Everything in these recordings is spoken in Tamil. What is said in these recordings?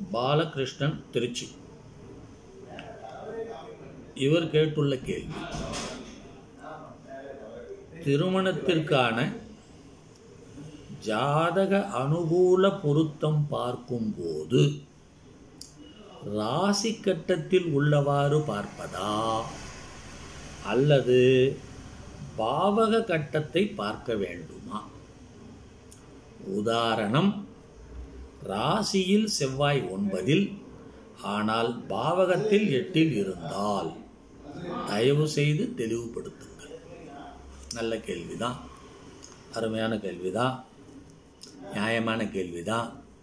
பாலகிருஷ்ணன் திருச்சி இவர் கேட்டுள்ள கேள்வி திருமணத்திற்கான ஜாதக அனுகூல பொருத்தம் பார்க்கும்போது ராசி கட்டத்தில் உள்ளவாறு பார்ப்பதா அல்லது பாவக கட்டத்தை பார்க்க வேண்டுமா உதாரணம் ராசியில் செவ்வாய் ஒன்பதில் ஆனால் பாவகத்தில் எட்டில் இருந்தால் தயவு செய்து தெளிவுபடுத்துங்கள் நல்ல கேள்விதான் அருமையான கேள்விதான் நியாயமான கேள்விதான்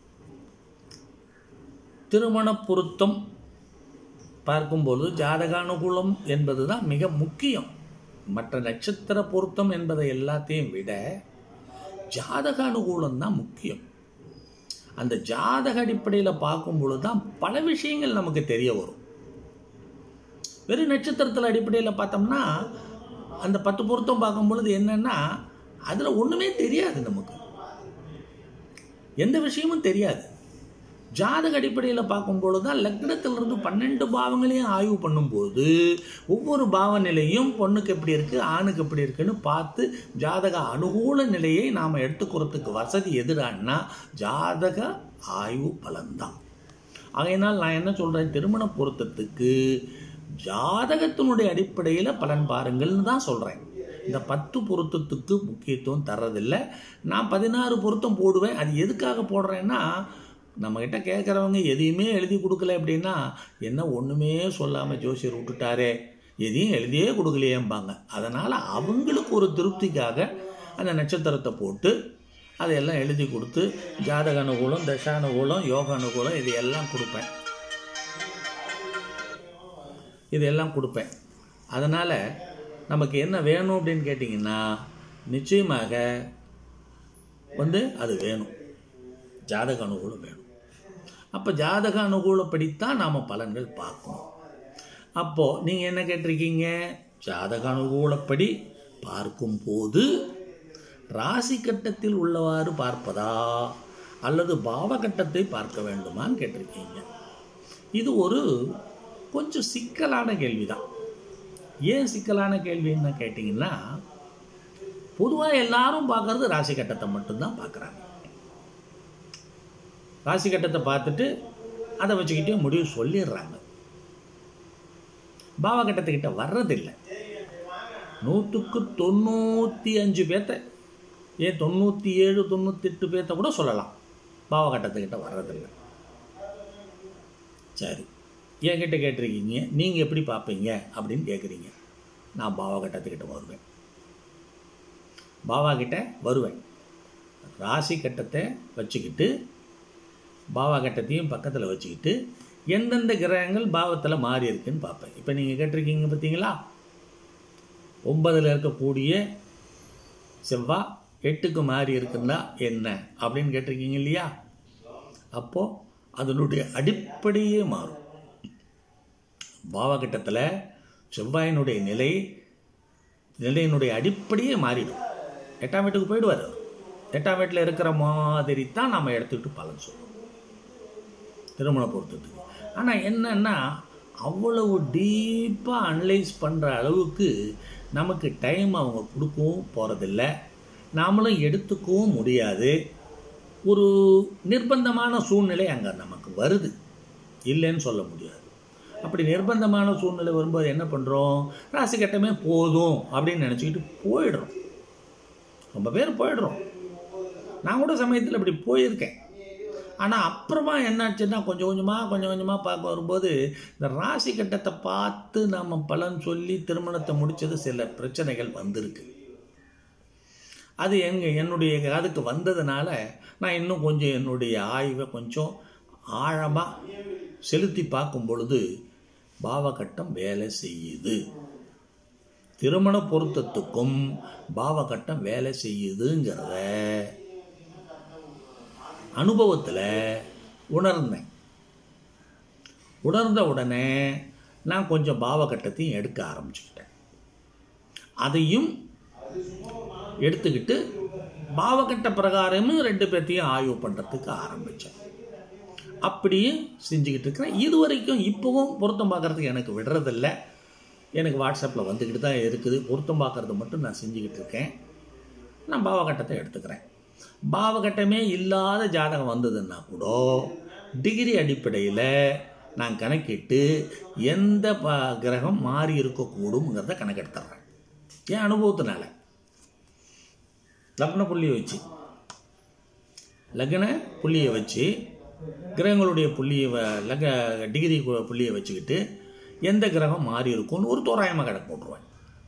திருமண பொருத்தம் பார்க்கும்போது ஜாதகானுகூலம் என்பது தான் மிக முக்கியம் மற்ற நட்சத்திர பொருத்தம் என்பதை எல்லாத்தையும் விட ஜாதக அனுகூலம் தான் முக்கியம் அந்த ஜாதக அடிப்படையில் பார்க்கும் பொழுது தான் பல விஷயங்கள் நமக்கு தெரிய வரும் வெறும் நட்சத்திரத்தில் அடிப்படையில் பார்த்தோம்னா அந்த பத்து பொருத்தம் பார்க்கும் பொழுது என்னன்னா அதில் ஒன்றுமே தெரியாது நமக்கு எந்த விஷயமும் தெரியாது ஜாதக அடிப்படையில் பார்க்கும்பொழுது தான் லக்னத்திலிருந்து பன்னெண்டு பாவங்களையும் ஆய்வு பண்ணும்போது ஒவ்வொரு பாவ நிலையும் பொண்ணுக்கு எப்படி இருக்குது ஆணுக்கு எப்படி இருக்குன்னு பார்த்து ஜாதக அனுகூல நிலையை நாம் எடுத்துக்கிறதுக்கு வசதி எதிரானா ஜாதக ஆய்வு பலன்தான் ஆகையினால் நான் என்ன சொல்கிறேன் திருமண பொருத்தத்துக்கு ஜாதகத்தினுடைய அடிப்படையில் பலன் பாருங்கள்னு தான் சொல்கிறேன் இந்த பத்து பொருத்தத்துக்கு முக்கியத்துவம் தர்றதில்லை நான் பதினாறு பொருத்தம் போடுவேன் அது எதுக்காக போடுறேன்னா நம்மக்கிட்ட கேட்குறவங்க எதையுமே எழுதி கொடுக்கல அப்படின்னா என்ன ஒன்றுமே சொல்லாமல் ஜோசியர் விட்டுட்டாரே எதையும் எழுதியே கொடுக்கலையேம்பாங்க அதனால் அவங்களுக்கு ஒரு திருப்திக்காக அந்த நட்சத்திரத்தை போட்டு அதையெல்லாம் எழுதி கொடுத்து ஜாதக அனுகூலம் தசானுகூலம் யோக அனுகூலம் இது எல்லாம் கொடுப்பேன் இதெல்லாம் கொடுப்பேன் அதனால் நமக்கு என்ன வேணும் அப்படின்னு கேட்டிங்கன்னா நிச்சயமாக வந்து அது வேணும் ஜாதக அனுகூலம் வேணும் அப்போ ஜாதக அனுகூலப்படித்தான் நாம் பலன்கள் பார்க்கணும் அப்போது நீங்கள் என்ன கேட்டிருக்கீங்க ஜாதக அனுகூலப்படி பார்க்கும்போது ராசி கட்டத்தில் உள்ளவாறு பார்ப்பதா அல்லது பாவ கட்டத்தை பார்க்க வேண்டுமான்னு கேட்டிருக்கீங்க இது ஒரு கொஞ்சம் சிக்கலான கேள்விதான் ஏன் சிக்கலான கேள்வின்னு கேட்டிங்கன்னா பொதுவாக எல்லாரும் பார்க்கறது ராசி கட்டத்தை மட்டும்தான் பார்க்குறாங்க ராசி கட்டத்தை பார்த்துட்டு அதை வச்சுக்கிட்டே முடிவு சொல்லிடுறாங்க பாவகட்டத்துக்கிட்ட வர்றதில்லை நூற்றுக்கு தொண்ணூற்றி அஞ்சு பேர்த்த ஏன் தொண்ணூற்றி ஏழு தொண்ணூத்தெட்டு பேர்த்த கூட சொல்லலாம் பாவகட்டத்துக்கிட்ட வர்றதில்லை சரி என்கிட்ட கேட்டிருக்கீங்க நீங்கள் எப்படி பார்ப்பீங்க அப்படின்னு கேட்குறீங்க நான் பாவகட்டத்துக்கிட்ட வருவேன் பாவா கிட்ட வருவேன் ராசி கட்டத்தை வச்சுக்கிட்டு பாவா கட்டத்தையும் பக்கத்தில் வச்சுக்கிட்டு எந்தெந்த கிரகங்கள் பாவத்தில் மாறி இருக்குன்னு பார்ப்பேன் இப்போ நீங்கள் கேட்டிருக்கீங்க பார்த்தீங்களா ஒன்பதில் இருக்கக்கூடிய செவ்வாய் எட்டுக்கு மாறி இருக்குன்னா என்ன அப்படின்னு கேட்டிருக்கீங்க இல்லையா அப்போது அதனுடைய அடிப்படையே மாறும் பாவகட்டத்தில் செவ்வாயினுடைய நிலை நிலையினுடைய அடிப்படையே மாறிடும் எட்டாம் வீட்டுக்கு போயிடுவார் அவர் எட்டாம் வீட்டில் இருக்கிற மாதிரி தான் நம்ம எடுத்துக்கிட்டு பலன் சொல்லுவோம் திருமண பொருத்தத்துக்கு ஆனால் என்னன்னா அவ்வளவு டீப்பாக அனலைஸ் பண்ணுற அளவுக்கு நமக்கு டைம் அவங்க கொடுக்கவும் போகிறதில்ல நாமளும் எடுத்துக்கவும் முடியாது ஒரு நிர்பந்தமான சூழ்நிலை அங்கே நமக்கு வருது இல்லைன்னு சொல்ல முடியாது அப்படி நிர்பந்தமான சூழ்நிலை வரும்போது என்ன பண்ணுறோம் ராசி கட்டமே போதும் அப்படின்னு நினச்சிக்கிட்டு போயிடுறோம் ரொம்ப பேர் போயிடுறோம் நான் கூட சமயத்தில் இப்படி போயிருக்கேன் ஆனால் அப்புறமா என்னாச்சுன்னா கொஞ்சம் கொஞ்சமாக கொஞ்சம் கொஞ்சமாக பார்க்க வரும்போது இந்த ராசி கட்டத்தை பார்த்து நம்ம பலன் சொல்லி திருமணத்தை முடித்தது சில பிரச்சனைகள் வந்திருக்கு அது எங்க என்னுடைய காதுக்கு வந்ததுனால நான் இன்னும் கொஞ்சம் என்னுடைய ஆய்வை கொஞ்சம் ஆழமாக செலுத்தி பார்க்கும் பொழுது பாவகட்டம் வேலை செய்யுது திருமண பொருத்தத்துக்கும் பாவகட்டம் வேலை செய்யுதுங்கிறத அனுபவத்தில் உணர்ந்தேன் உணர்ந்த உடனே நான் கொஞ்சம் பாவகட்டத்தையும் எடுக்க ஆரம்பிச்சுக்கிட்டேன் அதையும் எடுத்துக்கிட்டு பாவகட்ட பிரகாரமும் ரெண்டு பேர்த்தையும் ஆய்வு பண்ணுறதுக்கு ஆரம்பித்தேன் அப்படியும் செஞ்சுக்கிட்டு இருக்கிறேன் இது வரைக்கும் இப்போவும் பொருத்தம் பார்க்குறதுக்கு எனக்கு விடுறதில்ல எனக்கு வாட்ஸ்அப்பில் வந்துக்கிட்டு தான் இருக்குது பொருத்தம் பார்க்குறது மட்டும் நான் செஞ்சுக்கிட்டு இருக்கேன் நான் பாவகட்டத்தை எடுத்துக்கிறேன் பாவகட்டமே இல்லாத ஜாதகம் வந்ததுன்னா கூட டிகிரி அடிப்படையில் நான் கணக்கிட்டு எந்த ப கிரகம் மாறி இருக்கக்கூடும்ங்கிறத கணக்கெடுத்துறேன் என் அனுபவத்தினால லக்ன புள்ளியை வச்சு லக்ன புள்ளியை வச்சு கிரகங்களுடைய புள்ளியை வ- லக டிகிரி கு- புள்ளியை வச்சுக்கிட்டு எந்த கிரகம் மாறி இருக்கும்னு ஒரு தோராயமாக கணக்கு போட்டுருவேன்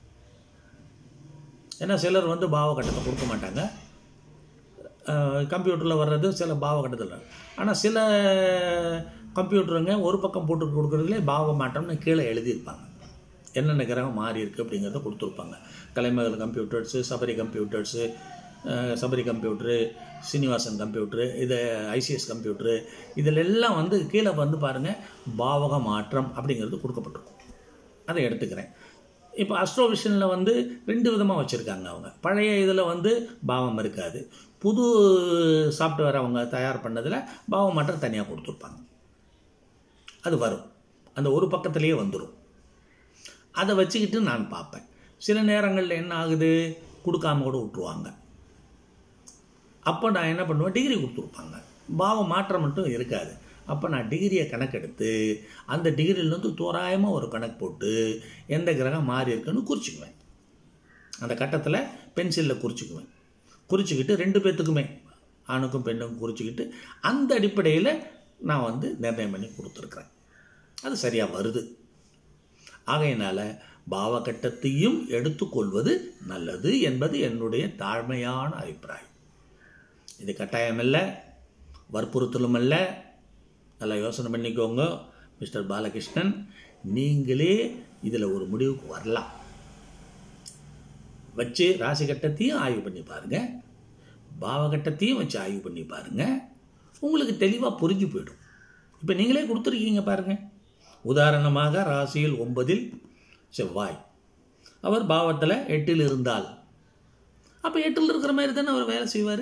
ஏன்னா சிலர் வந்து பாவகட்டத்தை கொடுக்க மாட்டாங்க கம்ப்யூட்டரில் வர்றது சில பாவகட்டத்தில் ஆனால் சில கம்ப்யூட்டருங்க ஒரு பக்கம் போட்டு கொடுக்குறதுலே பாவ மாற்றம்னு கீழே எழுதியிருப்பாங்க என்னென்ன கிரகம் மாறி இருக்குது அப்படிங்கிறத கொடுத்துருப்பாங்க கலைமகள் கம்ப்யூட்டர்ஸு சபரி கம்ப்யூட்டர்ஸு அஹ், சபரி கம்ப்யூட்ரு சீனிவாசன் கம்ப்யூட்ரு இது ஐசிஎஸ் கம்ப்யூட்ரு இதில் எல்லாம் வந்து கீழே வந்து பாருங்கள் பாவக மாற்றம் அப்படிங்கிறது கொடுக்கப்பட்டிருக்கும் அதை எடுத்துக்கிறேன் இப்போ அஸ்ட்ரோவிஷனில் வந்து ரெண்டு விதமாக வச்சுருக்காங்க அவங்க பழைய இதில் வந்து பாவம் இருக்காது புது சாஃப்ட்வேர் அவங்க தயார் பண்ணதில் பாவம் மாற்றம் தனியாக கொடுத்துருப்பாங்க அது வரும் அந்த ஒரு பக்கத்திலேயே வந்துடும் அதை வச்சுக்கிட்டு நான் பார்ப்பேன் சில நேரங்களில் என்ன ஆகுது கொடுக்காம கூட விட்டுருவாங்க அப்போ நான் என்ன பண்ணுவேன் டிகிரி கொடுத்துருப்பாங்க பாவ மாற்றம் மட்டும் இருக்காது அப்போ நான் டிகிரியை கணக்கெடுத்து அந்த டிகிரியிலேருந்து தோராயமாக ஒரு கணக்கு போட்டு எந்த கிரகம் மாறி இருக்குன்னு குறிச்சிக்குவேன் அந்த கட்டத்தில் பென்சிலில் குறிச்சிக்குவேன் குறிச்சிக்கிட்டு ரெண்டு பேர்த்துக்குமே ஆணுக்கும் பெண்ணுக்கும் குறிச்சிக்கிட்டு அந்த அடிப்படையில் நான் வந்து நிர்ணயம் பண்ணி கொடுத்துருக்குறேன் அது சரியாக வருது ஆகையினால பாவகட்டத்தையும் எடுத்துக்கொள்வது நல்லது என்பது என்னுடைய தாழ்மையான அபிப்பிராயம் இது கட்டாயமில்லை வற்புறுத்தலும் அல்ல நல்லா யோசனை பண்ணிக்கோங்க மிஸ்டர் பாலகிருஷ்ணன் நீங்களே இதில் ஒரு முடிவுக்கு வரலாம் வச்சு ராசி கட்டத்தையும் ஆய்வு பண்ணி பாருங்க பாவகட்டத்தையும் வச்சு ஆய்வு பண்ணி பாருங்க உங்களுக்கு தெளிவாக புரிஞ்சு போயிடும் இப்போ நீங்களே கொடுத்துருக்கீங்க பாருங்க உதாரணமாக ராசியில் ஒன்பதில் செவ்வாய் அவர் பாவத்தில் எட்டில் இருந்தால் அப்போ எட்டில் இருக்கிற மாதிரி தானே அவர் வேலை செய்வார்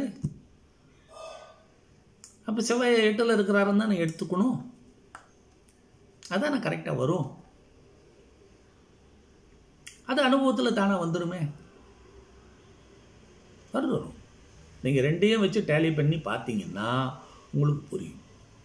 அப்போ செவ்வாய் எட்டில் இருக்கிறாருன்னு தானே எடுத்துக்கணும் அதானே கரெக்டாக வரும் அது அனுபவத்தில் தானே வந்துடுமே வரும் வரும் நீங்கள் ரெண்டையும் வச்சு டேலி பண்ணி பார்த்தீங்கன்னா உங்களுக்கு புரியும்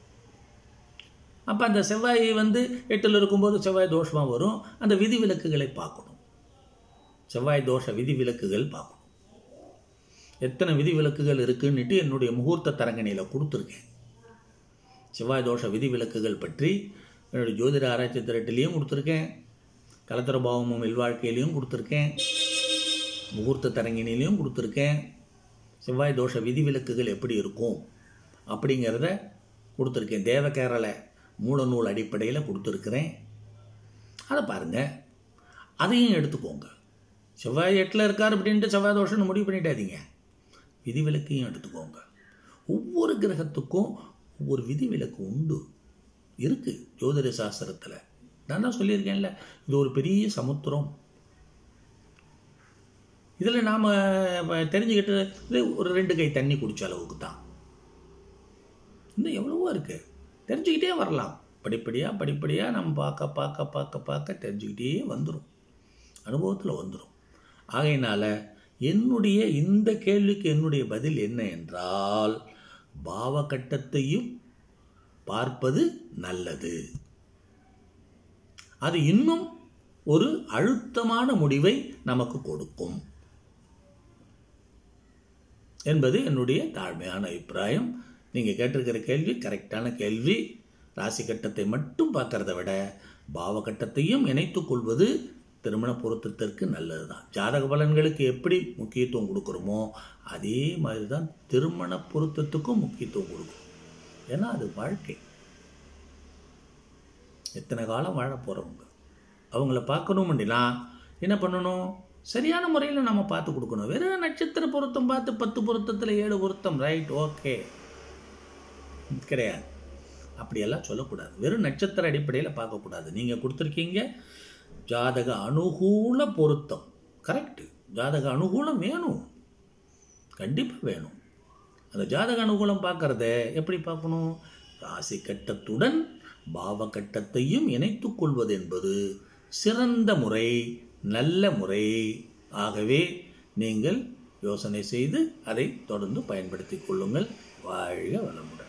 அப்போ அந்த செவ்வாய் வந்து எட்டில் இருக்கும்போது செவ்வாய் தோஷமாக வரும் அந்த விதிவிலக்குகளை பார்க்கணும் செவ்வாய் தோஷ விதிவிலக்குகள் பார்க்கணும் எத்தனை விதிவிலக்குகள் இருக்குன்னுட்டு என்னுடைய முகூர்த்த தரங்கணியில் கொடுத்துருக்கேன் செவ்வாய் தோஷ விதிவிலக்குகள் பற்றி என்னுடைய ஜோதிட ஆராய்ச்சி திரட்டிலையும் கொடுத்துருக்கேன் கலத்திர பாவமும் இல்வாழ்க்கையிலையும் கொடுத்துருக்கேன் முகூர்த்த தரங்கினிலையும் கொடுத்துருக்கேன் செவ்வாய் தோஷ விதிவிலக்குகள் எப்படி இருக்கும் அப்படிங்கிறத கொடுத்துருக்கேன் தேவகேரள மூலநூல் அடிப்படையில் கொடுத்துருக்குறேன் அதை பாருங்கள் அதையும் எடுத்துக்கோங்க செவ்வாய் எட்டில் இருக்கார் அப்படின்ட்டு செவ்வாய் தோஷம்னு முடிவு பண்ணிட்டாதீங்க விதிவிலக்கையும் எடுத்துக்கோங்க ஒவ்வொரு கிரகத்துக்கும் ஒவ்வொரு விதிவிலக்கு உண்டு இருக்குது ஜோதிட சாஸ்திரத்தில் நான் தான் சொல்லியிருக்கேன்ல இது ஒரு பெரிய சமுத்திரம் இதில் நாம் தெரிஞ்சுக்கிட்டு இது ஒரு ரெண்டு கை தண்ணி குடிச்ச அளவுக்கு தான் இன்னும் எவ்வளவோ இருக்குது தெரிஞ்சுக்கிட்டே வரலாம் படிப்படியாக படிப்படியாக நம்ம பார்க்க பார்க்க பார்க்க பார்க்க தெரிஞ்சுக்கிட்டே வந்துடும் அனுபவத்தில் வந்துடும் ஆகையினால என்னுடைய இந்த கேள்விக்கு என்னுடைய பதில் என்ன என்றால் பாவகட்டத்தையும் பார்ப்பது நல்லது அது இன்னும் ஒரு அழுத்தமான முடிவை நமக்கு கொடுக்கும் என்பது என்னுடைய தாழ்மையான அபிப்பிராயம் நீங்கள் கேட்டிருக்கிற கேள்வி கரெக்டான கேள்வி ராசி கட்டத்தை மட்டும் பார்க்கறத விட பாவகட்டத்தையும் இணைத்துக் கொள்வது திருமண பொருத்தத்திற்கு நல்லது தான் ஜாதக பலன்களுக்கு எப்படி முக்கியத்துவம் கொடுக்குறோமோ அதே மாதிரி தான் திருமண பொருத்தத்துக்கும் முக்கியத்துவம் கொடுக்கும் ஏன்னா அது வாழ்க்கை எத்தனை காலம் வாழ போகிறவங்க அவங்கள பார்க்கணும்னா என்ன பண்ணணும் சரியான முறையில் நம்ம பார்த்து கொடுக்கணும் வெறும் நட்சத்திர பொருத்தம் பார்த்து பத்து பொருத்தத்தில் ஏழு பொருத்தம் ரைட் ஓகே கிடையாது அப்படியெல்லாம் சொல்லக்கூடாது வெறும் நட்சத்திர அடிப்படையில் பார்க்கக்கூடாது நீங்கள் கொடுத்துருக்கீங்க ஜாதக அனுகூல பொருத்தம் கரெக்டு ஜாதக அனுகூலம் வேணும் கண்டிப்பாக வேணும் அந்த ஜாதக அனுகூலம் பார்க்குறத எப்படி பார்க்கணும் ராசி கட்டத்துடன் பாவ கட்டத்தையும் இணைத்துக் கொள்வது என்பது சிறந்த முறை நல்ல முறை ஆகவே நீங்கள் யோசனை செய்து அதை தொடர்ந்து பயன்படுத்திக் கொள்ளுங்கள் வாழ்க வளமுடன்